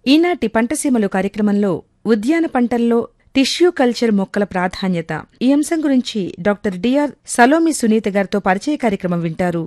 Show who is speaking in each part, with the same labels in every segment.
Speaker 1: ఈనాటి పంటసీమలు కార్యక్రమంలో ఉద్యాన పంటల్లో టిష్యూ కల్చర్ మొక్కల ప్రాధాన్యత ఈ అంశం గురించి డాక్టర్ డిఆర్ సలోమి సునీత గారితో పరిచయ కార్యక్రమం వింటారు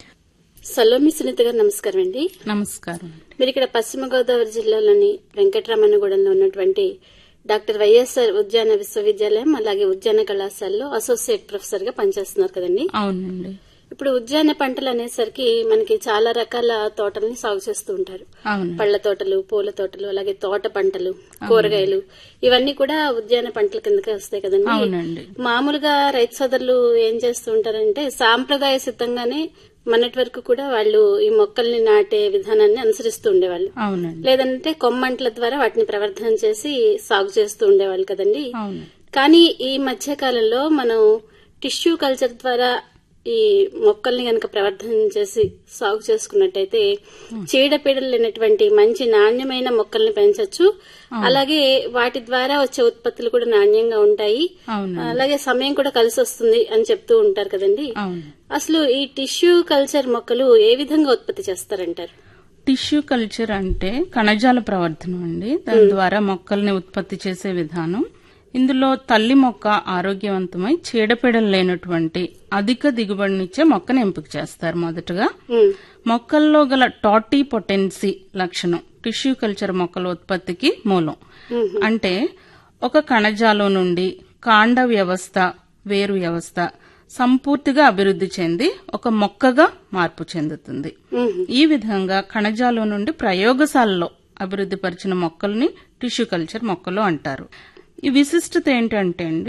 Speaker 2: సలోమి సునీత గారు నమస్కారం అండి
Speaker 3: నమస్కారం
Speaker 2: మీరు ఇక్కడ పశ్చిమ గోదావరి జిల్లాలోని వెంకటరమణగూడెంలో ఉన్నటువంటి డాక్టర్ వైఎస్ఆర్ ఉద్యాన విశ్వవిద్యాలయం అలాగే ఉద్యాన కళాశాలలో అసోసియేట్ ప్రొఫెసర్ గా పనిచేస్తున్నారు కదండి
Speaker 3: అవునండి
Speaker 2: ఇప్పుడు ఉద్యాన పంటలు అనేసరికి మనకి చాలా రకాల తోటల్ని సాగు చేస్తూ ఉంటారు
Speaker 3: అవును
Speaker 2: పళ్ల తోటలు పూల తోటలు అలాగే తోట పంటలు కూరగాయలు ఇవన్నీ కూడా ఉద్యాన పంటల కిందకే వస్తాయి కదండి
Speaker 3: అవునండి
Speaker 2: మామూలుగా రైతు సోదరులు ఏం చేస్తూ ఉంటారంటే సాంప్రదాయ సిద్ధంగానే మొన్నటి వరకు కూడా వాళ్ళు ఈ మొక్కల్ని నాటే విధానాన్ని అనుసరిస్తూ ఉండేవాళ్ళు
Speaker 3: అవునండి
Speaker 2: లేదంటే కొమ్మంట్ల ద్వారా వాటిని ప్రవర్ధన చేసి సాగు చేస్తూ ఉండేవాళ్ళు కదండి
Speaker 3: అవును
Speaker 2: కానీ ఈ మధ్య కాలంలో మనం టిష్యూ కల్చర్ ద్వారా ఈ మొక్కల్ని గనక ప్రవర్ధన చేసి సాగు చేసుకున్నట్టయితే చీడపీడలు లేనటువంటి మంచి నాణ్యమైన మొక్కల్ని పెంచొచ్చు అలాగే వాటి ద్వారా వచ్చే ఉత్పత్తులు కూడా నాణ్యంగా ఉంటాయి
Speaker 3: అవును
Speaker 2: అలాగే సమయం కూడా కలిసి వస్తుంది అని చెప్తూ ఉంటారు కదండి
Speaker 3: అవును
Speaker 2: అసలు ఈ టిష్యూ కల్చర్ మొక్కలు ఏ విధంగా ఉత్పత్తి చేస్తారంటారు
Speaker 3: టిష్యూ కల్చర్ అంటే కణజాల ప్రవర్ధనం అండి దాని ద్వారా మొక్కల్ని ఉత్పత్తి చేసే విధానం ఇందులో తల్లి మొక్క ఆరోగ్యవంతమై చీడపీడలు లేనటువంటి అధిక దిగుబడినిచ్చే మొక్కను ఎంపిక చేస్తారు మొదటగా
Speaker 2: ఉమ్,
Speaker 3: మొక్కల్లో గల టాటీ పొటెన్సీ లక్షణం టిష్యూ కల్చర్ మొక్కల ఉత్పత్తికి మూలం అంటే ఒక కణజాలం నుండి కాండ వ్యవస్థ వేరు వ్యవస్థ సంపూర్తిగా అభివృద్ధి చెంది ఒక మొక్కగా మార్పు చెందుతుంది
Speaker 2: ఉమ్,
Speaker 3: ఈ విధంగా కణజాలం నుండి ప్రయోగశాలలో అభివృద్ధి పరిచిన మొక్కల్ని టిష్యూ కల్చర్ మొక్కలు అంటారు ఈ విశిష్టత ఏంటంటే అండి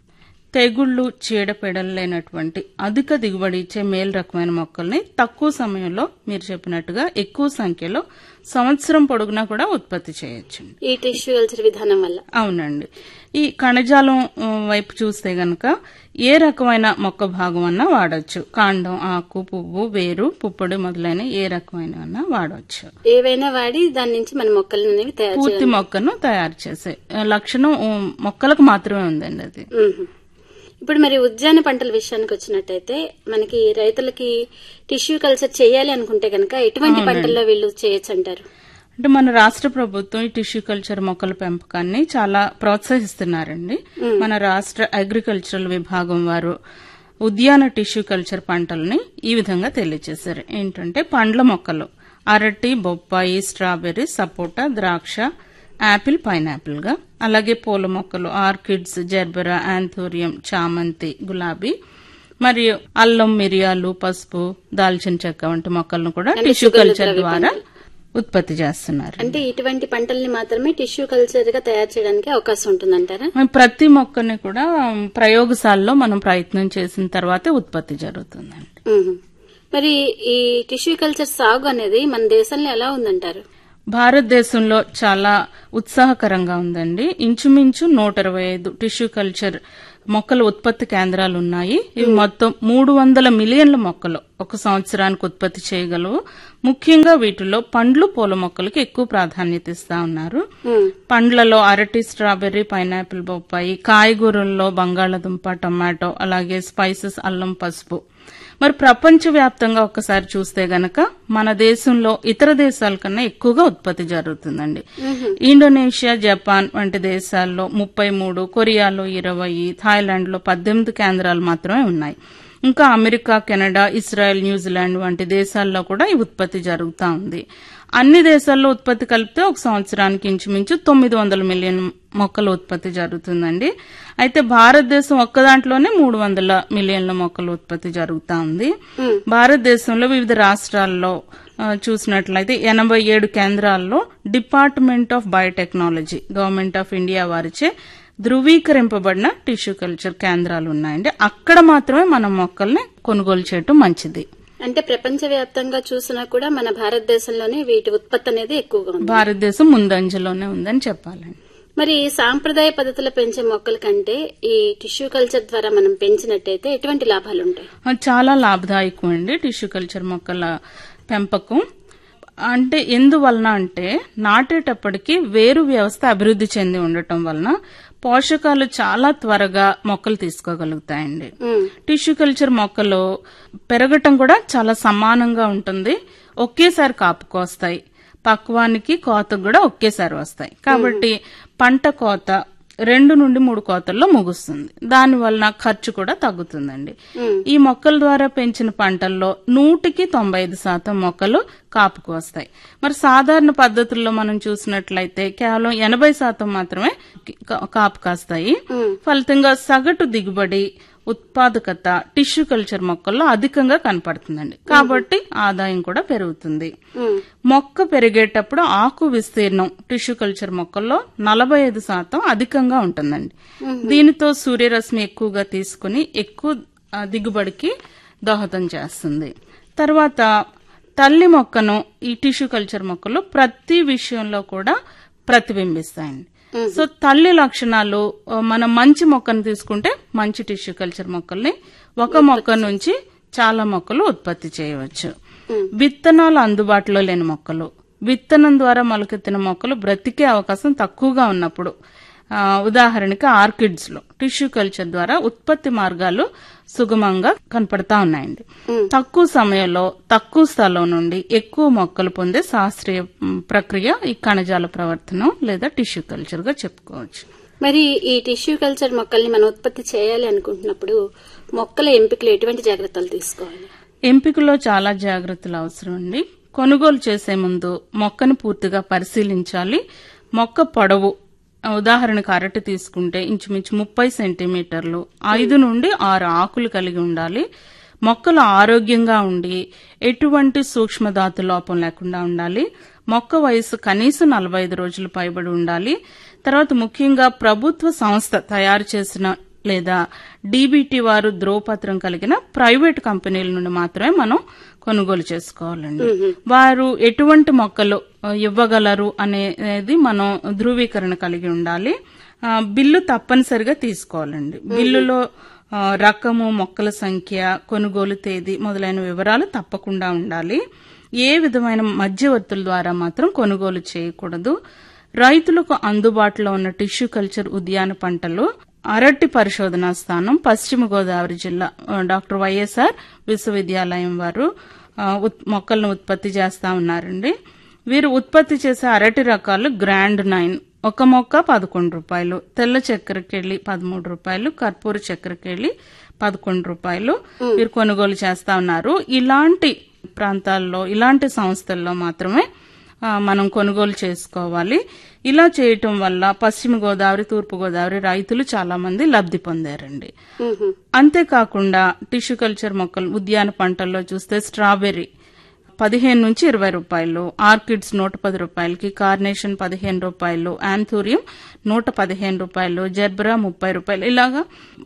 Speaker 3: తెగుళ్లు చీడపీడలు లేనటువంటి అధిక దిగుబడి ఇచ్చే మేలు రకమైన మొక్కల్ని తక్కువ సమయంలో మీరు చెప్పినట్టుగా ఎక్కువ సంఖ్యలో సంవత్సరం పొడుగునా కూడా ఉత్పత్తి చేయొచ్చు
Speaker 2: ఈ టిష్యూ కల్చర్ విధానం వల్ల
Speaker 3: అవునండి ఈ కణజాలం ఆ, వైపు చూస్తే గనక ఏ రకమైన మొక్క భాగం అన్నా వాడొచ్చు కాండం ఆకు పువ్వు వేరు పుప్పొడి మొదలైన ఏ రకమైన అన్నా వాడవచ్చు
Speaker 2: ఏవైనా వాడి దాని నుంచి మన మొక్కలు అనేవి తయారు
Speaker 3: పూర్తి మొక్కను తయారు చేసే ఆ, లక్షణం ఆ, మొక్కలకు మాత్రమే ఉందండి అది
Speaker 2: మ్మ్. ఇప్పుడు మరి ఉద్యాన పంటల విషయానికి వచ్చినట్టయితే మనకి రైతులకి టిష్యూ కల్చర్ చేయాలి అనుకుంటే గనక ఎటువంటి పంటల్లో వీళ్ళు చేయొచ్చు అంటారు
Speaker 3: అంటే మన రాష్ట్ర ప్రభుత్వం ఈ టిష్యూ కల్చర్ మొక్కల పెంపకాన్ని చాలా ప్రోత్సహిస్తున్నారండి మన రాష్ట్ర అగ్రికల్చరల్ విభాగం వారు ఉద్యాన టిష్యూ కల్చర్ పంటల్ని ఈ విధంగా తెలియజేశారు ఏంటంటే పండ్ల మొక్కలు అరటి బొప్పాయి స్ట్రాబెర్రీ సపోటా ద్రాక్ష యాపిల్ పైనాపిల్ గా అలాగే పూల మొక్కలు ఆర్కిడ్స్ జెర్బెరా ఆంథోరియం చామంతి గులాబీ మరియు అల్లం మిరియాలు పసుపు దాల్చిన చెక్క వంటి మొక్కలను కూడా టిష్యూ కల్చర్ ద్వారా ఉత్పత్తి చేస్తున్నారు
Speaker 2: అంటే ఇటువంటి పంటల్ని మాత్రమే టిష్యూ కల్చర్ గా తయారు చేయడానికి అవకాశం ఉంటుందంటారా
Speaker 3: మరి ప్రతి మొక్కని కూడా ప్రయోగశాలలో మనం ప్రయత్నం చేసిన తర్వాతే ఉత్పత్తి జరుగుతుందండి
Speaker 2: మ్మ్. మరి ఈ టిష్యూ కల్చర్ సాగు అనేది మన దేశంలో ఎలా ఉందంటారు
Speaker 3: భారతదేశంలో చాలా ఉత్సాహకరంగా ఉందండి ఇంచుమించు నూట ఇరవై ఐదు టిష్యూ కల్చర్ మొక్కల ఉత్పత్తి కేంద్రాలు ఉన్నాయి ఇవి మొత్తం మూడు వందల మిలియన్ల మొక్కలు ఒక సంవత్సరానికి ఉత్పత్తి చేయగలవు ముఖ్యంగా వీటిలో పండ్లు పూల మొక్కలకు ఎక్కువ ప్రాధాన్యత ఇస్తా ఉన్నారు
Speaker 2: మ్మ్.
Speaker 3: పండ్లలో అరటి స్ట్రాబెర్రీ పైనాపిల్ బొప్పాయి కాయగూరల్లో బంగాళదుంప టమాటో అలాగే స్పైసెస్ అల్లం పసుపు మరి ప్రపంచవ్యాప్తంగా ఒక్కసారి చూస్తే గనక మన దేశంలో ఇతర దేశాల కన్నా ఎక్కువగా ఉత్పత్తి జరుగుతుందండి ఇండోనేషియా జపాన్ వంటి దేశాల్లో ముప్పై మూడు కొరియాలో ఇరవై థాయిలాండ్ లో పద్దెనిమిది కేంద్రాలు మాత్రమే ఉన్నాయి ఇంకా అమెరికా కెనడా ఇజ్రాయెల్ న్యూజిలాండ్ వంటి దేశాల్లో కూడా ఈ ఉత్పత్తి జరుగుతా ఉంది అన్ని దేశాల్లో ఉత్పత్తి కలిపితే ఒక సంవత్సరానికి ఇంచుమించు తొమ్మిది వందల మిలియన్ మొక్కల ఉత్పత్తి జరుగుతుందండి అయితే భారతదేశం ఒక్క దాంట్లోనే మూడు వందల మిలియన్ల మొక్కల ఉత్పత్తి జరుగుతా ఉంది భారతదేశంలో వివిధ రాష్ట్రాల్లో ఆ, చూసినట్లయితే ఎనభై ఏడు కేంద్రాల్లో department of biotechnology government of India వారిచే ధృవీకరింపబడిన టిష్యూ కల్చర్ కేంద్రాలు ఉన్నాయండి అక్కడ మాత్రమే మనం మొక్కల్ని కొనుగోలు చేయటం మంచిది
Speaker 2: అంటే ప్రపంచవ్యాప్తంగా చూసినా కూడా మన భారతదేశంలోనే వీటి ఉత్పత్తి అనేది ఎక్కువగా ఉంది
Speaker 3: భారతదేశం ముందంజలోనే ఉందని చెప్పాలండి
Speaker 2: మరి సాంప్రదాయ పద్ధతిలో పెంచే మొక్కల కంటే ఈ టిష్యూ కల్చర్ ద్వారా మనం పెంచినట్టయితే ఎటువంటి లాభాలు ఉంటాయి
Speaker 3: అది చాలా లాభదాయకం అండి టిష్యూ కల్చర్ మొక్కల పెంపకం అంటే ఎందువలన అంటే నాటేటప్పటికి వేరు వ్యవస్థ అభివృద్ధి చెంది ఉండటం వలన పోషకాలు చాలా త్వరగా మొక్కలు తీసుకోగలుగుతాయండి
Speaker 2: ఉమ్,
Speaker 3: టిష్యూ కల్చర్ మొక్కలు పెరగటం కూడా చాలా సమానంగా ఉంటుంది ఒకేసారి కాపుకొస్తాయి పక్వానికి కోతకు కూడా ఒకేసారి వస్తాయి కాబట్టి పంట కోత రెండు నుండి మూడు కోతల్లో ముగుస్తుంది దాని వలన ఖర్చు కూడా తగ్గుతుందండి ఈ మొక్కల ద్వారా పెంచిన పంటల్లో నూటికి తొంభై ఐదు శాతం మొక్కలు కాపుకు వస్తాయి మరి సాధారణ పద్ధతుల్లో మనం చూసినట్లయితే కేవలం ఎనభై శాతం మాత్రమే కా- కాపు కాస్తాయి ఫలితంగా సగటు దిగుబడి ఉత్పాదకత టిష్యూ కల్చర్ మొక్కల్లో అధికంగా కనపడుతుందండి కాబట్టి ఆదాయం కూడా పెరుగుతుంది మొక్క పెరిగేటప్పుడు ఆకు విస్తీర్ణం టిష్యూ కల్చర్ మొక్కల్లో నలభై ఐదు శాతం అధికంగా ఉంటుందండి దీనితో సూర్యరశ్మి ఎక్కువగా తీసుకుని ఎక్కువ ఆ, దిగుబడికి దోహదం చేస్తుంది తర్వాత తల్లి మొక్కను ఈ టిష్యూ కల్చర్ మొక్కలు ప్రతి విషయంలో కూడా ప్రతిబింబిస్తాయండి సో తల్లి లక్షణాలు ఆ, మనం మంచి మొక్కను తీసుకుంటే మంచి టిష్యూ కల్చర్ మొక్కల్ని ఒక మొక్క నుంచి చాలా మొక్కలు ఉత్పత్తి చేయవచ్చు విత్తనాలు అందుబాటులో లేని మొక్కలు విత్తనం ద్వారా మొలకెత్తిన మొక్కలు బ్రతికే అవకాశం తక్కువగా ఉన్నప్పుడు ఆ, ఉదాహరణకి ఆర్కిడ్స్ లో టిష్యూ కల్చర్ ద్వారా ఉత్పత్తి మార్గాలు సుగమంగా కనపడతా ఉన్నాయండి తక్కువ సమయంలో తక్కువ స్థలం నుండి ఎక్కువ మొక్కలు పొందే శాస్త్రీయ మ్, ప్రక్రియ ఈ కణజాల ప్రవర్తనం లేదా టిష్యూ కల్చర్ గా చెప్పుకోవచ్చు
Speaker 2: మరి ఈ టిష్యూ కల్చర్ మొక్కల్ని మనం ఉత్పత్తి చేయాలి అనుకుంటున్నప్పుడు మొక్కల ఎంపికలు ఎటువంటి జాగ్రత్తలు తీసుకోవాలి
Speaker 3: ఎంపికలో చాలా జాగ్రత్తలు అవసరం అండి కొనుగోలు చేసే ముందు మొక్కను పూర్తిగా పరిశీలించాలి మొక్క పొడవు ఉదాహరణకు అరటి తీసుకుంటే ఇంచుమించు ముప్పై సెంటీమీటర్లు ఐదు నుండి ఆరు ఆకులు కలిగి ఉండాలి మొక్కలు ఆరోగ్యంగా ఉండి ఎటువంటి సూక్ష్మధాతు లోపం లేకుండా ఉండాలి మొక్క వయసు కనీసం నలభై ఐదు రోజులు పైబడి ఉండాలి తర్వాత ముఖ్యంగా ప్రభుత్వ సంస్థ తయారు చేసిన లేదా డీబీటీ వారు ధ్రువపత్రం కలిగిన ప్రైవేట్ కంపెనీల నుండి మాత్రమే మనం కొనుగోలు చేసుకోవాలండి వారు ఎటువంటి మొక్కలు ఆ, ఇవ్వగలరు అనేది మనం ధృవీకరణ కలిగి ఉండాలి ఆ, బిల్లు తప్పనిసరిగా తీసుకోవాలండి బిల్లులో ఆ, రకము మొక్కల సంఖ్య కొనుగోలు తేదీ మొదలైన వివరాలు తప్పకుండా ఉండాలి ఏ విధమైన మధ్యవర్తుల ద్వారా మాత్రం కొనుగోలు చేయకూడదు రైతులకు అందుబాటులో ఉన్న టిష్యూ కల్చర్ ఉద్యాన పంటలు అరటి పరిశోధనా స్థానం పశ్చిమ గోదావరి జిల్లా ఆ, డాక్టర్ వైఎస్ఆర్ విశ్వవిద్యాలయం వారు ఆ, ఉత్- మొక్కలను ఉత్పత్తి చేస్తా ఉన్నారండి వీరు ఉత్పత్తి చేసే అరటి రకాలు గ్రాండ్ నైన్ ఒక మొక్క పదకొండు రూపాయలు తెల్ల చక్కెరకెళ్ళి పదమూడు రూపాయలు కర్పూర చక్కెరకెళ్ళి పదకొండు రూపాయలు వీరు కొనుగోలు చేస్తా ఉన్నారు ఇలాంటి ప్రాంతాల్లో ఇలాంటి సంస్థల్లో మాత్రమే ఆ, మనం కొనుగోలు చేసుకోవాలి ఇలా చేయటం వల్ల పశ్చిమ గోదావరి తూర్పు గోదావరి రైతులు చాలా మంది లబ్ధి పొందారండి అంతేకాకుండా టిష్యూ కల్చర్ మొక్కలు ఉద్యాన పంటల్లో చూస్తే స్ట్రాబెర్రీ పదిహేను నుంచి ఇరవై రూపాయలు ఆర్కిడ్స్ నూట పది రూపాయలకి కార్నేషన్ పదిహేను రూపాయలు ఆంథూరియం నూట పదిహేను రూపాయలు జెర్బరా ముప్పై రూపాయలు ఇలాగా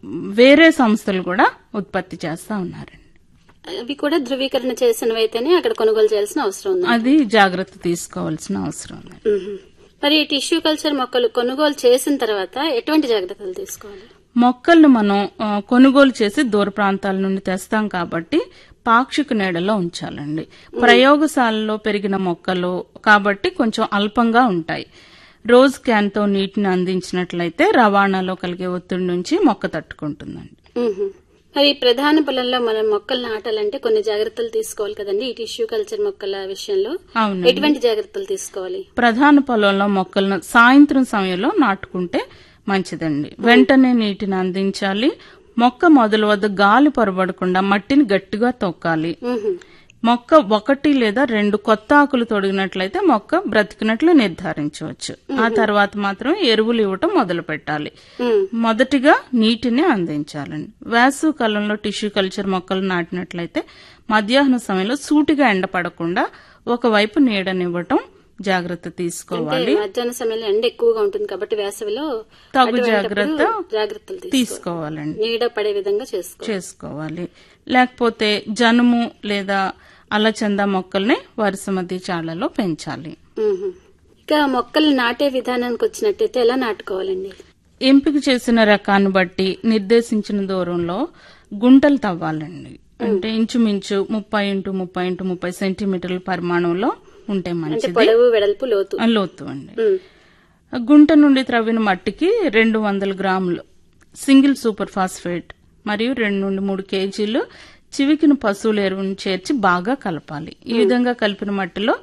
Speaker 3: వేరే సంస్థలు కూడా ఉత్పత్తి చేస్తా ఉన్నారండి
Speaker 2: అవి కూడా ధృవీకరణ చేసినవైతేనే అక్కడ కొనుగోలు చేయాల్సిన అవసరం ఉంది
Speaker 3: అది జాగ్రత్త తీసుకోవాల్సిన అవసరం ఉంది
Speaker 2: మ్మ్. మరి ఈ టిష్యూ కల్చర్ మొక్కలు కొనుగోలు చేసిన తర్వాత ఎటువంటి జాగ్రత్తలు తీసుకోవాలి
Speaker 3: మొక్కలను మనం ఆ, కొనుగోలు చేసి దూర ప్రాంతాల నుండి తెస్తాం కాబట్టి పాక్షిక నీడలో ఉంచాలండి ప్రయోగశాలలో పెరిగిన మొక్కలు కాబట్టి కొంచెం అల్పంగా ఉంటాయి రోజ్ క్యాన్ తో నీటిని అందించినట్లయితే రవాణాలో కలిగే ఒత్తిడి నుంచి మొక్క తట్టుకుంటుందండి
Speaker 2: మ్మ్. మరి ప్రధాన పొలంలో మనం మొక్కలు నాటాలంటే కొన్ని జాగ్రత్తలు తీసుకోవాలి కదండి ఈ టిష్యూ కల్చర్ మొక్కల విషయంలో
Speaker 3: అవునండి
Speaker 2: ఎటువంటి జాగ్రత్తలు తీసుకోవాలి
Speaker 3: ప్రధాన పొలంలో మొక్కలను సాయంత్రం సమయంలో నాటుకుంటే మంచిదండి వెంటనే నీటిని అందించాలి మొక్క మొదలు వద్ద గాలి పొరబడకుండా మట్టిని గట్టిగా తొక్కాలి
Speaker 2: మ్మ్.
Speaker 3: మొక్క ఒకటి లేదా రెండు కొత్త ఆకులు తొడిగినట్లయితే మొక్క బ్రతికినట్లు నిర్ధారించవచ్చు ఆ తర్వాత మాత్రం ఎరువులు ఇవ్వటం మొదలు పెట్టాలి
Speaker 2: మ్మ్.
Speaker 3: మొదటిగా నీటిని అందించాలండి వేసవి కాలంలో టిష్యూ కల్చర్ మొక్కలు నాటినట్లయితే మధ్యాహ్న సమయంలో సూటిగా ఎండ పడకుండా ఒకవైపు నీడనివ్వటం జాగ్రత్త తీసుకోవాలి
Speaker 2: మధ్యాహ్న సమయంలో ఎండ ఎక్కువగా ఉంటుంది కాబట్టి వేసవిలో
Speaker 3: తగు
Speaker 2: అటువంటప్పుడు
Speaker 3: జాగ్రత్త
Speaker 2: జాగ్రత్తలు తీసుకోవాలి
Speaker 3: తీసుకోవాలండి
Speaker 2: నీడ పడే విధంగా చేసుకోవాలి
Speaker 3: చేసుకోవాలి లేకపోతే జనుము లేదా అలచంద మొక్కల్ని వరుస మధ్య చాళ్లలో పెంచాలి
Speaker 2: మ్మ్. ఇక మొక్కలు నాటే విధానానికి వచ్చినట్టయితే ఎలా నాటుకోవాలండి
Speaker 3: ఎంపిక చేసిన రకాన్ని బట్టి నిర్దేశించిన దూరంలో గుంటలు తవ్వాలండి అంటే ఇంచుమించు ముప్పై ఇంటూ ముప్పై ఇంటూ ముప్పై సెంటీమీటర్ల పరిమాణంలో ఉంటే
Speaker 2: అంటే
Speaker 3: మంచిది
Speaker 2: పొడవు వెడల్పు లోతు
Speaker 3: ఆ లోతు అండి
Speaker 2: మ్మ్.
Speaker 3: గుంట నుండి త్రవ్విన మట్టికి రెండు వందల గ్రాములు సింగిల్ సూపర్ ఫాస్ఫేట్ మరియు రెండు నుండి మూడు కేజీలు చివికిన పశువుల ఎరువును చేర్చి బాగా కలపాలి ఈ విధంగా కలిపిన మట్టిలో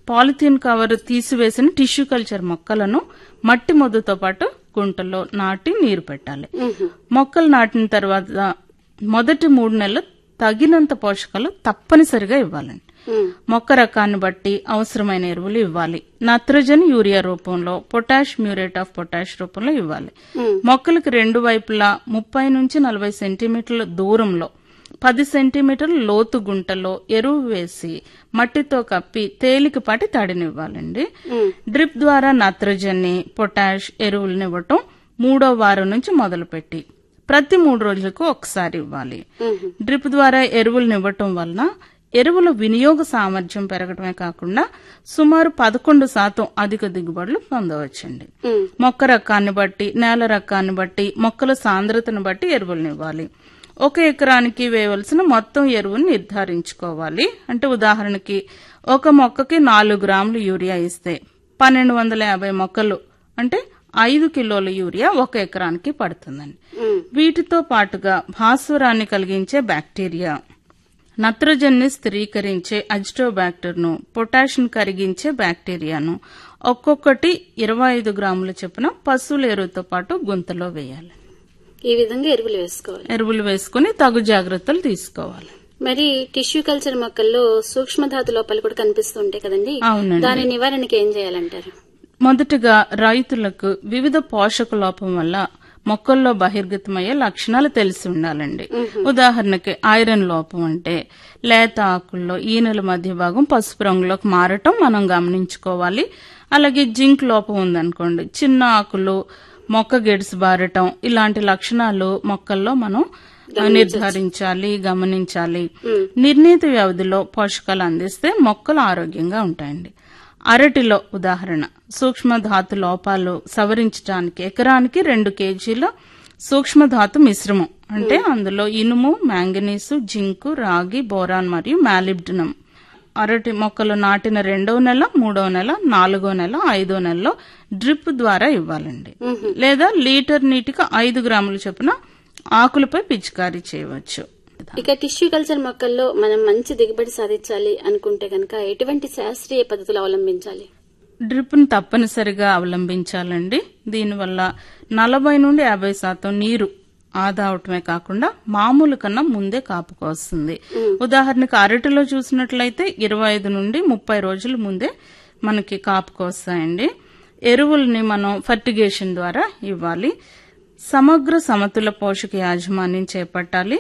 Speaker 3: పాలిథీన్ కవర్ తీసివేసిన టిష్యూ కల్చర్ మొక్కలను మట్టి మొద్దుతో పాటు గుంటలో నాటి నీరు పెట్టాలి మొక్కలు నాటిన తర్వాత మొదటి మూడు నెలలు తగినంత పోషకాలు తప్పనిసరిగా ఇవ్వాలండి మొక్క రకాన్ని బట్టి అవసరమైన ఎరువులు ఇవ్వాలి నత్రజని యూరియా రూపంలో పొటాష్ మ్యూరేట్ ఆఫ్ పొటాష్ రూపంలో ఇవ్వాలి మొక్కలకు రెండు వైపులా ముప్పై నుంచి నలభై సెంటీమీటర్ల దూరంలో పది సెంటీమీటర్ల లోతు గుంటలో ఎరువు వేసి మట్టితో కప్పి తేలికపాటి తడినివ్వాలండి డ్రిప్ ద్వారా నత్రజని పొటాష్ ఎరువులను ఇవ్వటం మూడో వారం నుంచి మొదలుపెట్టి ప్రతి మూడు రోజులకు ఒకసారి ఇవ్వాలి డ్రిప్ ద్వారా ఎరువులను ఇవ్వటం వలన ఎరువుల వినియోగ సామర్థ్యం పెరగడమే కాకుండా సుమారు పదకొండు శాతం అధిక దిగుబడులు పొందవచ్చండి మొక్క రకాన్ని బట్టి నేల రకాన్ని బట్టి మొక్కల సాంద్రతను బట్టి ఎరువులను ఇవ్వాలి ఒక ఎకరానికి వేయవలసిన మొత్తం ఎరువును నిర్ధారించుకోవాలి అంటే ఉదాహరణకి ఒక మొక్కకి నాలుగు గ్రాములు యూరియా ఇస్తే పన్నెండు వందల యాభై మొక్కలు అంటే ఐదు కిలోల యూరియా ఒక ఎకరానికి పడుతుందండి వీటితో పాటుగా భాస్వరాన్ని కలిగించే బ్యాక్టీరియా నత్రజన్ని స్థిరీకరించే అజిటోబాక్టర్ను పొటాషియం కరిగించే బ్యాక్టీరియాను ఒక్కొక్కటి ఇరవై ఐదు గ్రాముల చొప్పున పశువుల ఎరువుతో పాటు గుంతలో వేయాలి
Speaker 2: ఈ విధంగా ఎరువులు వేసుకోవాలి
Speaker 3: ఎరువులు వేసుకుని తగు జాగ్రత్తలు తీసుకోవాలి
Speaker 2: మరి టిష్యూ కల్చర్ మొక్కల్లో సూక్ష్మధాతు లోపాలు కూడా కనిపిస్తుంటాయి కదండి
Speaker 3: అవునండి.
Speaker 2: దాని నివారణకి ఏం చేయాలంటారు
Speaker 3: మొదటగా రైతులకు వివిధ పోషక లోపం వల్ల మొక్కల్లో బహిర్గతమయ్యే లక్షణాలు తెలిసి ఉండాలండి ఉదాహరణకి ఐరన్ లోపం అంటే లేత ఆకుల్లో ఈనెల మధ్య భాగం పసుపు రంగులోకి మారటం మనం గమనించుకోవాలి అలాగే జింక్ లోపం ఉందనుకోండి చిన్న ఆకులు మొక్క గెడిసి బారటం ఇలాంటి లక్షణాలు మొక్కల్లో మనం నిర్ధారించాలి గమనించాలి నిర్ణీత వ్యవధిలో పోషకాలు అందిస్తే మొక్కలు ఆరోగ్యంగా ఉంటాయండి అరటిలో ఉదాహరణ సూక్ష్మధాతు లోపాలు సవరించడానికి ఎకరానికి రెండు కేజీల సూక్ష్మధాతు మిశ్రమం అంటే అందులో ఇనుము మ్యాంగనీసు జింకు రాగి బోరాన్ మరియు మాలిబ్డినం అరటి మొక్కలు నాటిన రెండవ నెల మూడవ నెల నాలుగో నెల ఐదో నెలలో డ్రిప్ ద్వారా ఇవ్వాలండి లేదా లీటర్ నీటికి ఐదు గ్రాముల చొప్పున ఆకులపై పిచికారీ చేయవచ్చు
Speaker 2: ఇక టిష్యూ కల్చర్ మొక్కల్లో మనం మంచి దిగుబడి సాధించాలి అనుకుంటే గనక ఎటువంటి శాస్త్రీయ పద్ధతులు అవలంబించాలి
Speaker 3: డ్రిప్ ను తప్పనిసరిగా అవలంబించాలండి దీనివల్ల నలభై నుండి యాభై శాతం నీరు ఆదా అవటమే కాకుండా మామూలు కన్నా ముందే కాపుకు వస్తుంది ఉదాహరణకు అరటిలో చూసినట్లయితే ఇరవై ఐదు నుండి ముప్పై రోజుల ముందే మనకి కాపుకు వస్తాయండి ఎరువుల్ని మనం ఫర్టిగేషన్ ద్వారా ఇవ్వాలి సమగ్ర సమతుల పోషక యాజమాన్యం చేపట్టాలి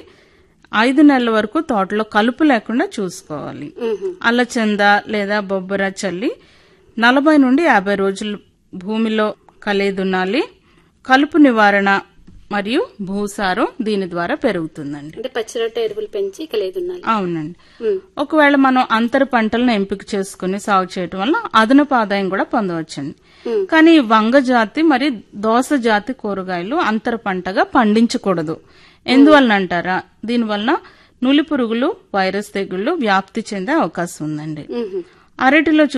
Speaker 3: ఐదు నెలల వరకు తోటలో కలుపు లేకుండా చూసుకోవాలి అల్లచంద లేదా బొబ్బర చల్లి నలభై నుండి యాభై రోజులు భూమిలో కలేదున్నాలి కలుపు నివారణ మరియు భూసారం దీని ద్వారా పెరుగుతుందండి
Speaker 2: అంటే పచ్చిరొట్ట ఎరువులు పెంచి కలిదున్నాలి
Speaker 3: అవునండి ఒకవేళ మనం అంతర పంటలను ఎంపిక చేసుకుని సాగు చేయటం వల్ల అదనపు ఆదాయం కూడా పొందవచ్చండి కానీ ఈ వంగ జాతి మరి దోస జాతి కూరగాయలు అంతర పంటగా పండించకూడదు ఎందువలన అంటారా దీనివల్ల నులి పురుగులు వైరస్ తెగుళ్లు వ్యాప్తి చెందే అవకాశం ఉందండి అరటిలో